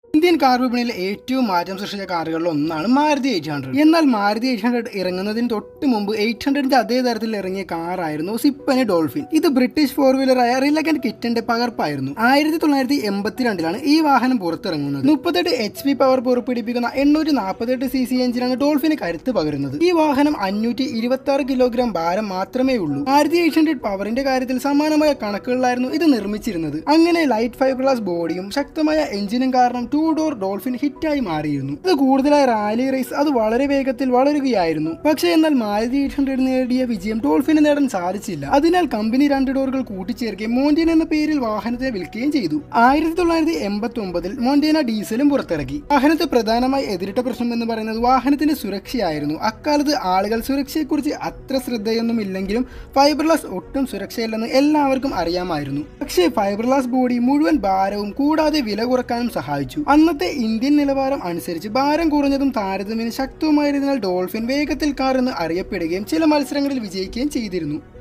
Indian car വിപണിയിൽ ഏറ്റവും മാറ്റം സൃഷ്ടിച്ച കാറുകളിൽ ഒന്നാണ് മാരുതി എയ്റ്റ് ഹൺഡ്രഡ് എന്നാൽ മാരുതി എയ്റ്റ് ഹൺഡ്രഡ് ഇറങ്ങുന്നതിന് തൊട്ട് മുമ്പ് എയ്റ്റ് ഹൺഡ്രഡിന്റെ അതേ തരത്തിൽ ഇറങ്ങിയ കാറായിരുന്നു സിപ്പനി ഡോൾഫിൻ ഇത് ബ്രിട്ടീഷ് ഫോർ വീലറായ റിലഗൻ കിറ്റന്റെ പകർപ്പായിരുന്നു ആയിരത്തി തൊള്ളായിരത്തി എൺപത്തിരണ്ടിലാണ് ഈ വാഹനം പുറത്തിറങ്ങുന്നത് മുപ്പത്തെട്ട് എച്ച് പി പവർ പുറപ്പെടുപ്പിക്കുന്ന എണ്ണൂറ്റി നാൽപ്പത്തെട്ട് സി സി എഞ്ചിനാണ് ഡോൾഫിന് കരുത്ത് പകരുന്നത് ഈ വാഹനം അഞ്ഞൂറ്റി ഇരുപത്തി ആറ് കിലോഗ്രാം ഭാരം മാത്രമേ ഉള്ളൂ മാരുതി എയ്റ്റ് ഹൺഡ്രഡ് പവറിന്റെ കാര്യത്തിൽ സമാനമായ കണക്കുകളിലായിരുന്നു ഇത് നിർമ്മിച്ചിരുന്നത് അങ്ങനെ ലൈറ്റ് ഫൈബർ ഗ്ലാസ് ബോഡിയും ശക്തമായ എഞ്ചിനും കാരണം ടൂ ഡോർ ഡോൾഫിൻ ഹിറ്റായി മാറിയിരുന്നു ഇത് കൂടുതലായി റാലി റേസ് അത് വളരെ വേഗത്തിൽ വളരുകയായിരുന്നു പക്ഷേ എന്നാൽ മാരുതി എയ്റ്റ് ഹൺഡ്രഡ് നേടിയ വിജയം ഡോൾഫിന് നേടാൻ സാധിച്ചില്ല അതിനാൽ കമ്പനി രണ്ട് ഡോറുകൾ കൂട്ടിച്ചേർക്കുകയും മോന്റേന എന്ന പേരിൽ വാഹനത്തെ വിൽക്കുകയും ചെയ്തു ആയിരത്തി തൊള്ളായിരത്തി എൺപത്തി ഒമ്പതിൽ മോന്റേന ഡീസലും പുറത്തിറക്കി വാഹനത്തെ പ്രധാനമായി എതിരിട്ട പ്രശ്നം എന്ന് പറയുന്നത് വാഹനത്തിന്റെ സുരക്ഷയായിരുന്നു അക്കാലത്ത് ആളുകൾ സുരക്ഷയെക്കുറിച്ച് അത്ര ശ്രദ്ധയൊന്നും ഇല്ലെങ്കിലും ഫൈബർഗ്ലാസ് ഒട്ടും സുരക്ഷയില്ലെന്ന് എല്ലാവർക്കും അറിയാമായിരുന്നു പക്ഷേ ഫൈബർഗ്ലാസ് ബോഡി മുഴുവൻ ഭാരവും കൂടാതെ വില കുറക്കാനും സഹായിച്ചു അന്നത്തെ ഇന്ത്യൻ നിലവാരം അനുസരിച്ച് ഭാരം കുറഞ്ഞതും താരതമ്യേന ശക്തവുമായതിനാൽ ഡോൾഫിൻ വേഗത്തിൽ കാർ എന്ന് അറിയപ്പെടുകയും ചില മത്സരങ്ങളിൽ വിജയിക്കുകയും ചെയ്തിരുന്നു